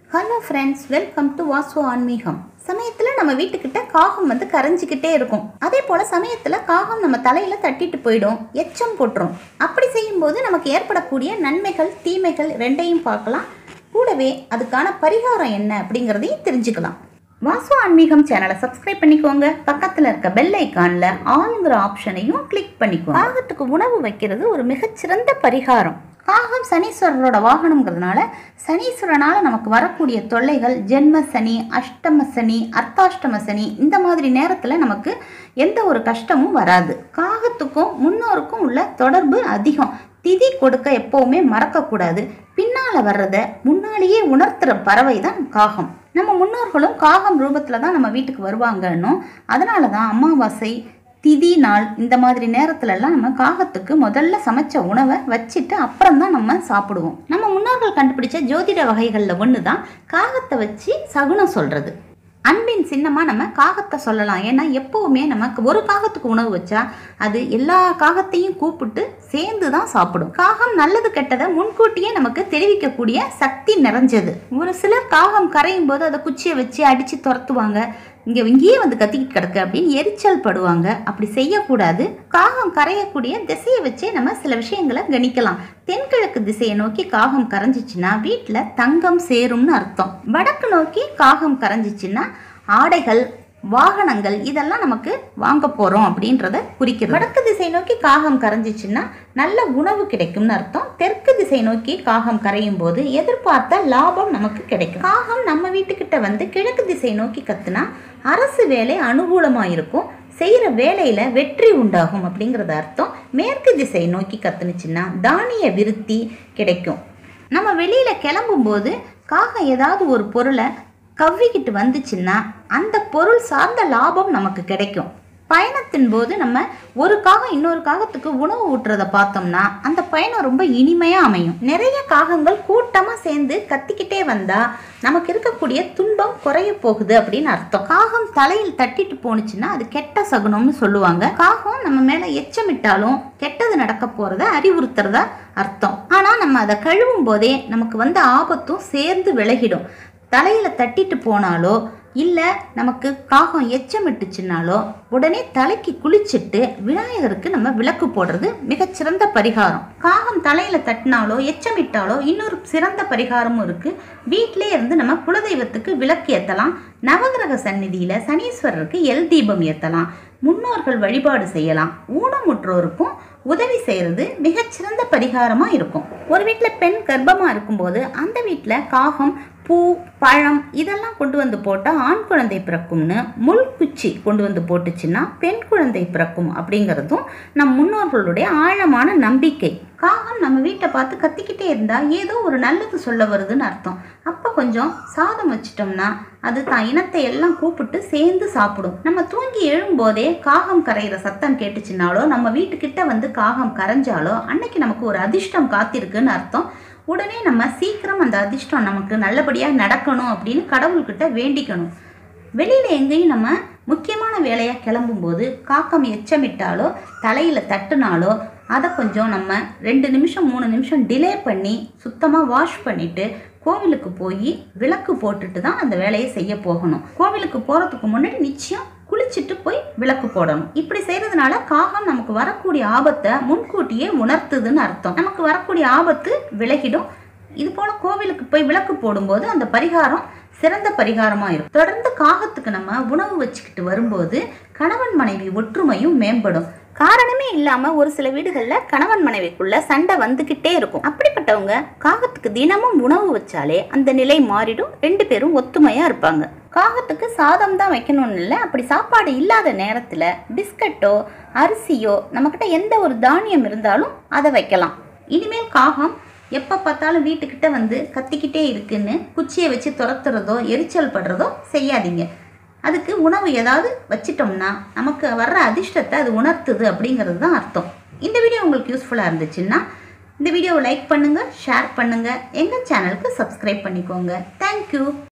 hello friends welcome to Vasu ஆன்மீகம் சமயத்தில் நம்ம வீட்டுக்கிட்ட காகம் வந்து கரைஞ்சிக்கிட்டே இருக்கும் அதே போல் சமயத்தில் காகம் நம்ம தலையில் தட்டிட்டு போயிடும் எச்சம் போட்டுரும் அப்படி செய்யும்போது நமக்கு ஏற்படக்கூடிய நன்மைகள் தீமைகள் ரெண்டையும் பார்க்கலாம் கூடவே அதுக்கான பரிகாரம் என்ன அப்படிங்கிறதையும் தெரிஞ்சுக்கலாம் வாசு ஆன்மீகம் சேனலை சப்ஸ்கிரைப் பண்ணிக்கோங்க பக்கத்தில் இருக்க பெல் ஐக்கானில் ஆளுங்கிற ஆப்ஷனையும் கிளிக் பண்ணிக்கோங்க காகத்துக்கு உணவு வைக்கிறது ஒரு மிகச்சிறந்த பரிகாரம் காகம் சனீஸ்வரரோட வாகனங்கிறதுனால சனீஸ்வரனால் நமக்கு வரக்கூடிய தொல்லைகள் ஜென்ம சனி அஷ்டம சனி அர்த்தாஷ்டம சனி இந்த மாதிரி நேரத்தில் நமக்கு எந்த ஒரு கஷ்டமும் வராது காகத்துக்கும் முன்னோருக்கும் உள்ள தொடர்பு அதிகம் திதி கொடுக்க எப்போவுமே மறக்கக்கூடாது பின்னால் வர்றதை முன்னாலேயே உணர்த்துற பறவை தான் காகம் நம்ம முன்னோர்களும் காகம் ரூபத்தில் தான் நம்ம வீட்டுக்கு வருவாங்கன்னும் அதனால தான் அமாவாசை திதி நாள் இந்த மாதிரி நேரத்துலலாம் நம்ம காகத்துக்கு முதல்ல சமைச்ச உணவை வச்சுட்டு அப்புறம் தான் நம்ம சாப்பிடுவோம் நம்ம முன்னோர்கள் கண்டுபிடிச்ச ஜோதிட வகைகளில் ஒன்று தான் காகத்தை வச்சு சகுனம் சொல்கிறது அன்பின் சின்னமாக நம்ம காகத்தை சொல்லலாம் ஏன்னா எப்போவுமே நமக்கு ஒரு காகத்துக்கு உணவு வச்சா அது எல்லா காகத்தையும் கூப்பிட்டு சேர்ந்து தான் சாப்பிடும் காகம் நல்லது கெட்டதை முன்கூட்டியே நமக்கு தெரிவிக்கக்கூடிய சக்தி நிறைஞ்சது ஒரு சிலர் காகம் கரையும் போது அதை குச்சியை வச்சு அடித்து துரத்துவாங்க இங்கே இங்கேயே வந்து கத்திக்கிட்டு கிடக்கு அப்படின்னு எரிச்சல் படுவாங்க அப்படி செய்யக்கூடாது காகம் கரையக்கூடிய திசையை வச்சே நம்ம சில விஷயங்களை கணிக்கலாம் தென்கிழக்கு திசையை நோக்கி காகம் கரைஞ்சிச்சுன்னா வீட்டில் தங்கம் சேரும்னு அர்த்தம் வடக்கு நோக்கி காகம் கரைஞ்சிச்சுன்னா ஆடைகள் வாகனங்கள் இதெல்லாம் நமக்கு வாங்க போகிறோம் அப்படின்றத குறிக்கிறது வடக்கு திசை நோக்கி காகம் கரைஞ்சிச்சுன்னா நல்ல உணவு கிடைக்கும்னு அர்த்தம் தெற்கு திசை நோக்கி காகம் கரையும் போது எதிர்பார்த்த லாபம் நமக்கு கிடைக்கும் காகம் நம்ம வீட்டுக்கிட்ட வந்து கிழக்கு திசை நோக்கி கத்துனா அரசு வேலை அனுகூலமாக இருக்கும் செய்கிற வேலையில் வெற்றி உண்டாகும் அப்படிங்கிறது அர்த்தம் மேற்கு திசை நோக்கி கத்துனுச்சுன்னா தானிய விருத்தி கிடைக்கும் நம்ம வெளியில் கிளம்பும்போது காகம் ஏதாவது ஒரு பொருளை கவ்விக்கிட்டு வந்துச்சுன்னா அந்த பொருள் சார்ந்த லாபம் நமக்கு கிடைக்கும் பயணத்தின் போது நம்ம ஒரு காகம் இன்னொரு காகத்துக்கு உணவு ஊட்டுறத பார்த்தோம்னா அந்த பயணம் ரொம்ப இனிமையாக அமையும் நிறைய காகங்கள் கூட்டமாக சேர்ந்து கத்திக்கிட்டே வந்தா நமக்கு இருக்கக்கூடிய துன்பம் குறைய போகுது அப்படின்னு அர்த்தம் காகம் தலையில் தட்டிட்டு போணுச்சுன்னா அது கெட்ட சகுனம்னு சொல்லுவாங்க காகம் நம்ம மேலே எச்சமிட்டாலும் கெட்டது நடக்க போகிறத அறிவுறுத்துறதா அர்த்தம் ஆனால் நம்ம அதை கழுவும் போதே நமக்கு வந்த ஆபத்தும் சேர்ந்து விலகிடும் தலையில் தட்டிட்டு போனாலோ இல்லை நமக்கு காகம் எச்சமிட்டுச்சுனாலோ உடனே தலைக்கு குளிச்சுட்டு விநாயகருக்கு நம்ம விளக்கு போடுறது மிகச்சிறந்த பரிகாரம் காகம் தலையில் தட்டினாலோ எச்சமிட்டாலோ இன்னொரு சிறந்த பரிகாரமும் இருக்குது வீட்டிலே இருந்து நம்ம குலதெய்வத்துக்கு விளக்கு ஏற்றலாம் நவகிரக சந்நிதியில் சனீஸ்வரருக்கு எல் தீபம் ஏற்றலாம் முன்னோர்கள் வழிபாடு செய்யலாம் ஊனமுற்றோருக்கும் உதவி செய்கிறது மிகச்சிறந்த பரிகாரமாக இருக்கும் ஒரு வீட்டில் பெண் கர்ப்பமாக இருக்கும்போது அந்த வீட்டில் காகம் பூ பழம் இதெல்லாம் கொண்டு வந்து போட்டால் ஆண் குழந்தை பிறக்கும்னு முள் குச்சி கொண்டு வந்து போட்டுச்சுன்னா பெண் குழந்தை பிறக்கும் அப்படிங்கிறதும் நம் முன்னோர்களுடைய ஆழமான நம்பிக்கை காகம் நம்ம வீட்டை பார்த்து கத்திக்கிட்டே இருந்தால் ஏதோ ஒரு நல்லது சொல்ல வருதுன்னு அர்த்தம் அப்போ கொஞ்சம் சாதம் வச்சிட்டோம்னா அது தான் இனத்தை எல்லாம் கூப்பிட்டு சேர்ந்து சாப்பிடும் நம்ம தூங்கி எழும்போதே காகம் கரைகிற சத்தம் கேட்டுச்சுனாலோ நம்ம வீட்டுக்கிட்ட வந்து காகம் கரைஞ்சாலோ அன்னைக்கு நமக்கு ஒரு அதிர்ஷ்டம் காத்திருக்குன்னு அர்த்தம் உடனே நம்ம சீக்கிரம் அந்த அதிர்ஷ்டம் நமக்கு நல்லபடியாக நடக்கணும் அப்படின்னு கடவுள்கிட்ட வேண்டிக்கணும் வெளியில் எங்கேயும் நம்ம முக்கியமான வேலையாக கிளம்பும்போது காக்கம் எச்சமிட்டாலோ தலையில் தட்டுனாலோ அதை கொஞ்சம் நம்ம ரெண்டு நிமிஷம் மூணு நிமிஷம் டிலே பண்ணி சுத்தமாக வாஷ் பண்ணிவிட்டு கோவிலுக்கு போய் விளக்கு போட்டுட்டு தான் அந்த வேலையை செய்ய போகணும் கோவிலுக்கு போகிறதுக்கு முன்னாடி நிச்சயம் குளிச்சுட்டு போய் விளக்கு போடணும் இப்படி செய்கிறதுனால காகம் நமக்கு வரக்கூடிய ஆபத்தை முன்கூட்டியே உணர்த்துதுன்னு அர்த்தம் நமக்கு வரக்கூடிய ஆபத்து விலகிடும் இது போல கோவிலுக்கு போய் விளக்கு போடும்போது அந்த பரிகாரம் சிறந்த பரிகாரமாக இருக்கும் தொடர்ந்து காகத்துக்கு நம்ம உணவு வச்சுக்கிட்டு வரும்போது கணவன் மனைவி ஒற்றுமையும் மேம்படும் காரணமே இல்லாம ஒரு சில வீடுகளில் கணவன் மனைவிக்குள்ள சண்டை வந்துக்கிட்டே இருக்கும் அப்படிப்பட்டவங்க காகத்துக்கு தினமும் உணவு வச்சாலே அந்த நிலை மாறிடும் ரெண்டு பேரும் ஒத்துமையா இருப்பாங்க காகத்துக்கு சாதம் தான் வைக்கணும்னு இல்லை அப்படி சாப்பாடு இல்லாத நேரத்தில் பிஸ்கட்டோ அரிசியோ நம்மக்கிட்ட எந்த ஒரு தானியம் இருந்தாலும் அதை வைக்கலாம் இனிமேல் காகம் எப்போ பார்த்தாலும் வீட்டுக்கிட்ட வந்து கத்திக்கிட்டே இருக்குன்னு குச்சியை வச்சு துரத்துறதோ எரிச்சல் படுறதோ செய்யாதீங்க அதுக்கு உணவு ஏதாவது வச்சிட்டோம்னா நமக்கு வர்ற அதிர்ஷ்டத்தை அது உணர்த்துது அப்படிங்கிறது தான் அர்த்தம் இந்த வீடியோ உங்களுக்கு யூஸ்ஃபுல்லாக இருந்துச்சுன்னா இந்த வீடியோவை லைக் பண்ணுங்கள் ஷேர் பண்ணுங்கள் எங்கள் சேனலுக்கு சப்ஸ்கிரைப் பண்ணிக்கோங்க தேங்க்யூ